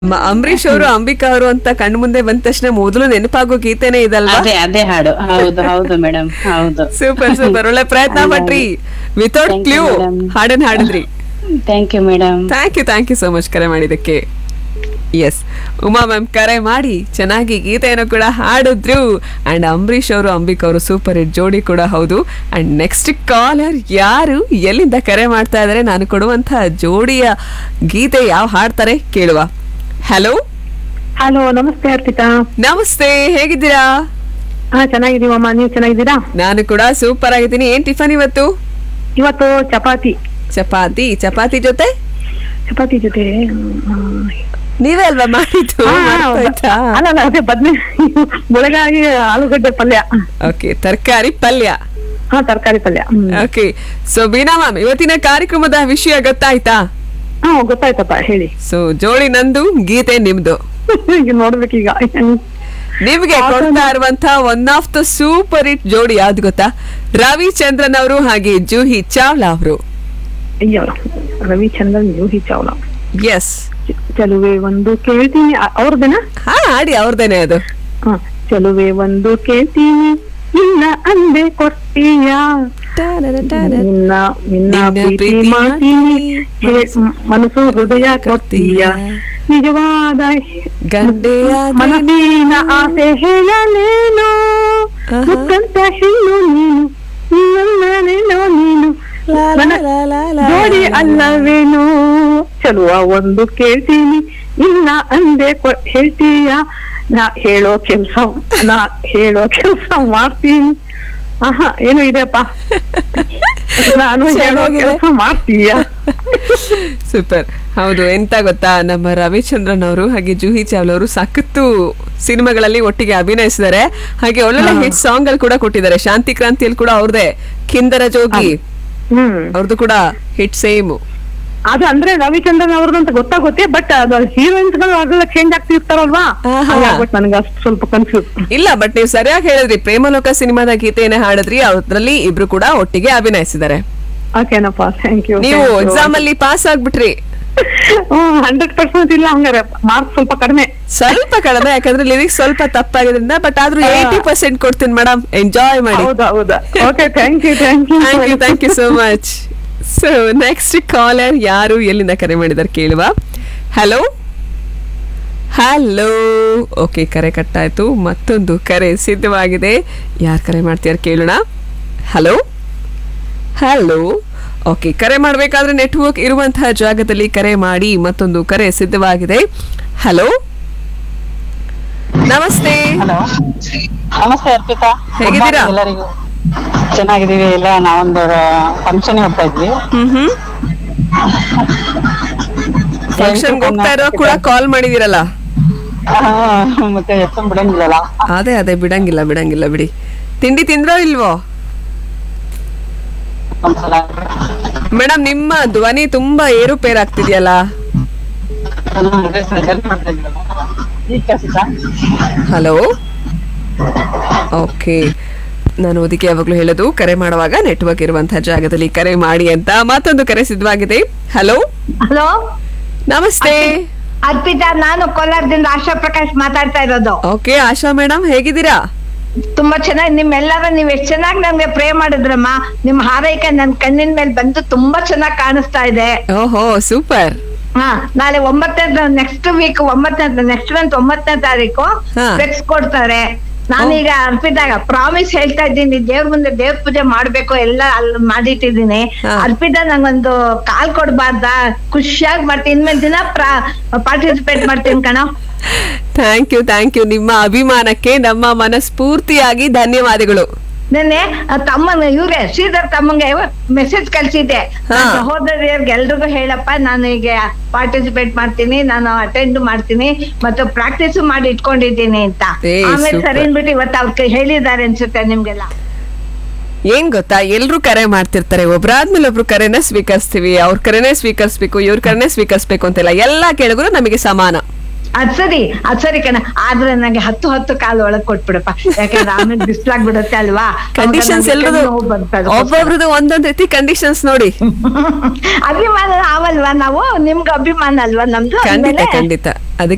ಮ- ಅಂಬರೀಶ್ ಅವರು ಅಂಬಿಕಾ ಅವರು ಅಂತ ಕಣ್ ಮುಂದೆ ಬಂದ ತಕ್ಷಣ ಮೊದಲು ನೆನಪಾಗೋ ಗೀತೆನೇ ಇದಲ್ವಾ ಅದೇ ಅದೇ ಹಾಡು ಹೌದು ಹೌದು ಮೇಡಮ್ ಹೌದು ಸೂಪರ್ ಸೂಪರ್ ಒಳ್ಳೆ ಪ್ರಯತ್ನ ಪಟ್ರಿ ವಿತೌಟ್ Thank you, ಕ್ಲೂ madam. ಹಾಡನ್ ಹಾಡಿದ್ರಿ thank you madam thank you thank you so much ಕರೆ ಮಾಡಿದ್ದಕ್ಕೆ ಎಸ್ ಉಮಾ ಮ್ಯಾಮ್ ಕರೆ ಮಾಡಿ ಚೆನ್ನಾಗಿ ಗೀತೆಯನ್ನು ಕೂಡ ಹಾಡಿದ್ರು ಅಂಡ್ ಅಂಬರೀಶ್ ಅವರು ಅಂಬಿಕ್ ಅವರು ಸೂಪರ್ ಹಿಟ್ ಜೋಡಿ ಕೂಡ ಹೌದು ಅಂಡ್ ನೆಕ್ಸ್ಟ್ ಕಾಲರ್ ಯಾರು ಎಲ್ಲಿಂದ ಕರೆ ಮಾಡ್ತಾ ಇದ್ದಾರೆ ನಾನು ಕೊಡುವಂತಹ ಜೋಡಿಯ ಗೀತೆ ಯಾವ ಹಾಡ್ತಾರೆ ಕೇಳುವ ಹಲೋ ಹಲೋ ನಮಸ್ತೆ ಅರ್ಪಿತಾ ನಮಸ್ತೆ ಹೇಗಿದ್ದೀರಾ ಹಾ ಚೆನ್ನಾಗಿದೀವಮ್ಮ ನೀವು ಚೆನ್ನಾಗಿದ್ದೀರಾ ನಾನು ಕೂಡ ಸೂಪರ್ ಆಗಿದ್ದೀನಿ ಏನ್ ಟಿಫನ್ ಇವತ್ತು ಇವತ್ತು ಚಪಾತಿ ಚಪಾತಿ ಚಪಾತಿ ಜೊತೆ ಚಪಾತಿ ಜೊತೆ ಆ, ನೀವೇ ಅಲ್ವಾ ಮಾಡಿದ್ದು ಹಾ, ಮರ್ತೋಯ್ತಾ? ಅಲ್ಲ ಅಲ್ಲ ಅದೇ ಬದ್ನೆ ಬೆಳಗಾಗಿ ಆಲೂಗಡ್ಡೆ ಪಲ್ಯ ಓಕೆ ತರಕಾರಿ ಪಲ್ಯ ಹಾ ತರಕಾರಿ ಪಲ್ಯ ಹ್ಮ್. ಓಕೆ ಸೊ ಬೀನಾ ಮ್ಯಾಮ್ ಇವತ್ತಿನ ಕಾರ್ಯಕ್ರಮದ ವಿಷಯ ಗೊತ್ತಾಯ್ತಾ ಹಾ ಗೊತ್ತಾಯ್ತಪ್ಪ ಹೇಳಿ ಸೊ ಜೋಳಿ ನಂದು ಗೀತೆ ನಿಮ್ದು ಈಗ ನೋಡ್ಬೇಕೀಗ ನಿಮ್ಗೆ ಕೊಡ್ತಾ ಇರುವಂತ one of the super hit ಜೋಡಿ ಯಾವ್ದು ಗೊತ್ತಾ ರವಿಚಂದ್ರನ್ ಅವರು ಹಾಗೆ ಜೂಹಿ ಚಾವ್ಲಾ ಅವರು ಅಯ್ಯೋ ರವಿಚಂದ್ರನ್ ಜೂಹಿ ಚಾವ್ಲಾ ಎಸ್ ಚ- ಚಲುವೆ ಒಂದು ಕೇಳ್ತೀನಿ ಅ- ಅವ್ರದ್ದೇನಾ ಹಾ ಹಾಡಿ ಅವ್ರದೇನೆ ಅದು ಹಾ ಚಲುವೆ ಒಂದು ಕೇಳ್ತೀನಿ ಇನ್ನ ಅಂದೆ ಕೊಡ್ತೀಯಾ ನಿನ್ನ ನಿನ್ನ ನಿನ್ನ ಪ್ರೀತಿ ಪ್ರೀತಿ ಮಾಡ್ತೀನಿ ಮಾಡ್ತೀನಿ. ಹೇ- ಮನಸ್ಸು ಹೃದಯ ಕೊಡ್ತೀಯ ನಿಜವಾದ ಗಂಡೆಯ ಮನಸ್ಸಿನ ಆಸೆ ಹೇಳಲೇನು ಆಹಾ. ಮುತ್ತಂತ ಹೆಣ್ಣು ನೀನು ನನ್ನನೇನೋ ನೀನು ಲಾ ಲಾ ಮನ- ಲಾ ಲಾ ಲಾ ಜೋಡಿ ಲಾ. ಅಲ್ಲವೇನು ಚಲುವ ಒಂದು ಕೇಳ್ತೀನಿ ಇಲ್ಲ ಅಂದೆ ಕೊ- ಹೇಳ್ತೀಯ ನಾ ಹೇಳೋ ಕೆಲ್ಸ ನಾ ಹೇಳೋ ಕೆಲ್ಸ ಮಾಡ್ತೀನಿ ಆಹಾ ಏನು ಇದೆಯಪ್ಪ ನಾನು ಹೇಳೋ ಚೆನ್ನಾಗಿದೆ. ಕೆಲಸ ಮಾಡ್ತೀಯ ಸೂಪರ್ ಹೌದು ಎಂತ ಗೊತ್ತಾ ನಮ್ಮ ರವಿಚಂದ್ರನ್ ಅವರು ಹಾಗೆ ಜೂಹಿ ಚಾವ್ಲಾ ಅವರು ಸಖತ್ತು ಸಿನಿಮಾಗಳಲ್ಲಿ ಒಟ್ಟಿಗೆ ಅಭಿನಯಿಸಿದ್ದಾರೆ ಹಾಗೆ ಒಳ್ಳೊಳ್ಳೆ ಹಿಟ್ ಸಾಂಗ್ ಗಳು ಕೂಡ ಕೊಟ್ಟಿದ್ದಾರೆ ಶಾಂತಿ ಕ್ರಾಂತಿಯಲ್ಲಿ ಕೂಡ ಅವ್ರದೇ ಕಿಂದರ ಜೋಗಿ ಹ್ಮ್ ಅವ್ರದ್ದು ಕೂಡ ಹಿಟ್ ಸೇಮ್ ಅದು ಅಂದ್ರೆ ರವಿಚಂದ್ರನ್ ಅವ್ರದ್ದು ಅಂತ ಗೊತ್ತಾಗುತ್ತೆ ಬಟ್ ಅದು ಹೀರೋಯಿನ್ಸ್ ಗಳು ಅದೆಲ್ಲ ಚೇಂಜ್ ಆಗ್ತಿರ್ತಾರಲ್ವಾ ಆಹಾ. ಹಾಗಾಗ್ಬಿಟ್ಟು ನನಗೆ ಅಷ್ಟು ಸ್ವಲ್ಪ ಕನ್ಫ್ಯೂಸ್ ಇಲ್ಲ ಬಟ್ ನೀವು ಸರಿಯಾಗಿ ಹೇಳಿದ್ರಿ ಪ್ರೇಮಲೋಕ ಸಿನಿಮಾದ ಗೀತೆಯನ್ನ ಹಾಡಿದ್ರಿ ಅದ್ರಲ್ಲಿ ಇಬ್ರು ಕೂಡ ಒಟ್ಟಿಗೆ ಅಭಿನಯಿಸಿದ್ದಾರೆ ಓಕೆನಪ್ಪ ಥ್ಯಾಂಕ್ ಯು ನೀವು ಎಕ್ಸಾಮ್ ಅಲ್ಲಿ ಪಾಸ್ ಆಗ್ಬಿಟ್ರಿ ಹಂಡ್ರೆಡ್ ಪರ್ಸೆಂಟ್ ಇಲ್ಲ ಹಂಗಾರೆ ಮಾರ್ಕ್ಸ್ ಸ್ವಲ್ಪ ಕಡಿಮೆ ಸ್ವಲ್ಪ ಕಡಿಮೆ ಯಾಕಂದ್ರೆ ಲಿರಿಕ್ಸ್ ಸ್ವಲ್ಪ ತಪ್ಪಾಗಿದ್ರಿಂದ ಬಟ್ ಆದ್ರೂ ಹಾ. ಏಯ್ಟಿ ಪರ್ಸೆಂಟ್ ಕೊಡ್ತೀನಿ ಮೇಡಮ್ ಎಂಜಾಯ್ ಮಾಡಿ ಹೌದಾ ಹೌದಾ okay thank you thank you thank you thank you so much so next caller ಯಾರು ಎಲ್ಲಿಂದ ಕರೆ ಮಾಡಿದಾರೆ ಕೇಳುವ ಹಲೋ ಹಲೋ ಓಕೆ ಕರೆ ಕಟ್ಟಾಯ್ತು ಮತ್ತೊಂದು ಕರೆ ಸಿದ್ಧವಾಗಿದೆ ಯಾರು ಕರೆ ಮಾಡ್ತೀಯಾರ ಕೇಳೋಣ ಹಲೋ ಹಲೋ ಓಕೆ ಕರೆ ಮಾಡಬೇಕಾದ್ರೆ ನೆಟ್ವರ್ಕ್ ಇರುವಂತಹ ಜಾಗದಲ್ಲಿ ಕರೆ ಮಾಡಿ ಮತ್ತೊಂದು ಕರೆ ಸಿದ್ಧವಾಗಿದೆ ಹಲೋ ನಮಸ್ತೆ ಹಲೋ ನಮಸ್ತೆ ಅರ್ಪಿತಾ ಹೇಗಿದ್ದೀರಾ? ಎಲ್ಲರಿಗೂ ಚೆನ್ನಾಗಿದ್ದೀವಿ ಇಲ್ಲ ನಾವೊಂದು ಫಂಕ್ಷನ್ ಹೋಗ್ತಾ ಇದ್ವಿ ಹ್ಮ್ ಹ್ಮ್ ಫಂಕ್ಷನ್ ಹೋಗ್ತಾ ಇರೋ ಕೂಡ ಕಾಲ್ ಮಾಡಿದಿರಲ್ಲ ಆ, ಮತ್ತೆ ಎಷ್ಟೊಂದು ಬಿಡಂಗಿಲ್ಲಲ್ಲ ಅದೇ ಅದೇ ಬಿಡಂಗಿಲ್ಲ ಬಿಡಂಗಿಲ್ಲ ಬಿಡಿ ತಿಂಡಿ ತಿಂದ್ರೋ ಇಲ್ವೋ ಒಂದ್ಸಲ ಮೇಡಮ್ ನಿಮ್ಮ ಧ್ವನಿ ತುಂಬಾ ಏರುಪೇರಾಗ್ತಿದ್ಯಲ್ಲ ನಾನು ಅದೇ ಸರ್ help ಮಾಡ್ತಾ ಇದ್ನಲ್ಲ. ಈಗ ಕೆಲ್ಸ ಹಲೋ ಓಕೆ ನಾನು ಅದಕ್ಕೆ ಯಾವಾಗಲೂ ಹೇಳೋದು ಕರೆ ಮಾಡುವಾಗ ನೆಟ್ವರ್ಕ್ ಇರುವಂತಹ ಜಾಗದಲ್ಲಿ ಕರೆ ಮಾಡಿ ಅಂತ ಮತ್ತೊಂದು ಕರೆ ಸಿದ್ಧವಾಗಿದೆ ಹಲೋ ಹಲೋ ನಮಸ್ತೆ ಅರ್ಪಿತಾ ನಾನು ಕೋಲಾರದಿಂದ ಆಶಾ ಪ್ರಕಾಶ್ ಮಾತಾಡ್ತಾ ಇರೋದು ಓಕೆ ಆಶಾ ಮೇಡಮ್ ಹೇಗಿದ್ದೀರಾ ತುಂಬಾ ಚೆನ್ನಾಗಿ ನಿಮ್ಮೆಲ್ಲರ ನೀವ್ ಎಷ್ಟ್ ಚೆನ್ನಾಗಿ ನಮ್ಗೆ ಪ್ರೇ ಮಾಡಿದ್ರಮ್ಮ ನಿಮ್ ಹಾರೈಕೆ ನನ್ ಕಣ್ಣಿನ ಮೇಲೆ ಬಂದು ತುಂಬಾ ಚೆನ್ನಾಗಿ ಕಾಣಿಸ್ತಾ ಇದೆ ಓಹೋ ಸೂಪರ್ ಹಾ ನಾಳೆ ಒಂಬತ್ತನೇ ನೆಕ್ಸ್ಟ್ ವೀಕ್ ಒಂಬತ್ತನೇ ನೆಕ್ಸ್ಟ್ ಮಂತ್ ಒಂಬತ್ತನೇ ತಾರೀಕು ಹಾ. ಫ್ಲೆಕ್ಸ್ ಕೊಡ್ತಾರೆ ನಾನೀಗ ಅರ್ಪಿತಾಗ ಪ್ರಾಮಿಸ್ ಹೇಳ್ತಾ ಇದ್ದೀನಿ ದೇವ್ರ ಮುಂದೆ ದೇವ್ರ ಪೂಜೆ ಮಾಡ್ಬೇಕು ಎಲ್ಲ ಅಲ್ಲಿ ಮಾಡಿಟ್ಟಿದ್ದೀನಿ ಹಾ. ಅರ್ಪಿತಾ ನಂಗೊಂದು ಕಾಲ್ ಕೊಡ್ಬಾರ್ದ ಖುಷಿಯಾಗಿ ಮಾಡ್ತೀನಿ ಇನ್ಮೇಲೆ ದಿನ ಪಾರ್ಟಿಸಿಪೇಟ್ ಮಾಡ್ತೀನಿ ಕಣ ಥ್ಯಾಂಕ್ ಯು ಥ್ಯಾಂಕ್ ಯು ನಿಮ್ಮ ಅಭಿಮಾನಕ್ಕೆ ನಮ್ಮ ಮನಸ್ಫೂರ್ತಿಯಾಗಿ ಧನ್ಯವಾದಗಳು ನೆನ್ನೆ ಆ ತಮ್ಮನ ಇವ್ರೆ ಶ್ರೀಧರ್ ತಮ್ಮಂಗೆ ಮೆಸೇಜ್ ಕಳ್ಸಿದ್ದೆ ಹಾ. ನನ್ ಸಹೋದರಿಯರ್ಗೆ ಎಲ್ರಿಗೂ ಹೇಳಪ್ಪ ನಾನು ಈಗ ಪಾರ್ಟಿಸಿಪೇಟ್ ಮಾಡ್ತೀನಿ ನಾನು ಅಟೆಂಡ್ ಮಾಡ್ತೀನಿ ಮತ್ತು ಪ್ರಾಕ್ಟೀಸ್ ಮಾಡಿ ಇಟ್ಕೊಂಡಿದ್ದೀನಿ ಅಂತ ಏ, ಆಮೇಲೆ super. ಸರಿ ಅಂದ್ಬಿಟ್ಟು ಇವತ್ತು ಅವ್ರಿಗೆ ಹೇಳಿದ್ದಾರೆ ಅನ್ಸುತ್ತೆ ನಿಮ್ಗೆಲ್ಲ ಏನ್ ಗೊತ್ತಾ ಎಲ್ರು ಕರೆ ಮಾಡ್ತಿರ್ತಾರೆ ಒಬ್ರಾದ್ಮೇಲೆ ಒಬ್ರು ಕರೆನ ಸ್ವೀಕರಿಸ್ತೀವಿ ಅವ್ರ ಕರೆನೇ ಸ್ವೀಕರಿಸ್ಬೇಕು ಇವ್ರ ಕರೆನೇ ಸ್ವೀಕರಿಸ್ಬೇಕು ಅಂತೆಲ್ಲ ಎಲ್ಲಾ ಕೇಳಿದ್ರು ನಮಗೆ ಸಮಾನ ಅದ್ ಸರಿ ಅದ್ ಸರಿ ಕಣ ಆದ್ರೆ ನಂಗೆ ಹತ್ತು ಹತ್ತು ಕಾಲು ಒಳಗ್ ಕೊಟ್ಬಿಡಪ್ಪ ಯಾಕಂದ್ರೆ ಆಮೇಲೆ ಬಿಸ್ಲಾಗ್ಬಿಡುತ್ತೆ ಅಲ್ವಾ ಕಂಡೀಷನ್ಸ್ ಅವಾಗ ನಂಗೆ ಎಲ್ರದು ನೋವು ಬರ್ತದೆ. ಒಬ್ಬೊಬ್ರದ್ದು ಒಂದೊಂದ್ ರೀತಿ ಕಂಡೀಷನ್ಸ್ ನೋಡಿ ಅಭಿಮಾನ ಅವಲ್ವಾ ನಾವು ನಿಮ್ಗೆ ಅಭಿಮಾನ ಅಲ್ವಾ ನಮ್ದು ಖಂಡಿತ ಅಂದ್ಮೇಲೆ ಖಂಡಿತ ಅದಕ್ಕೆ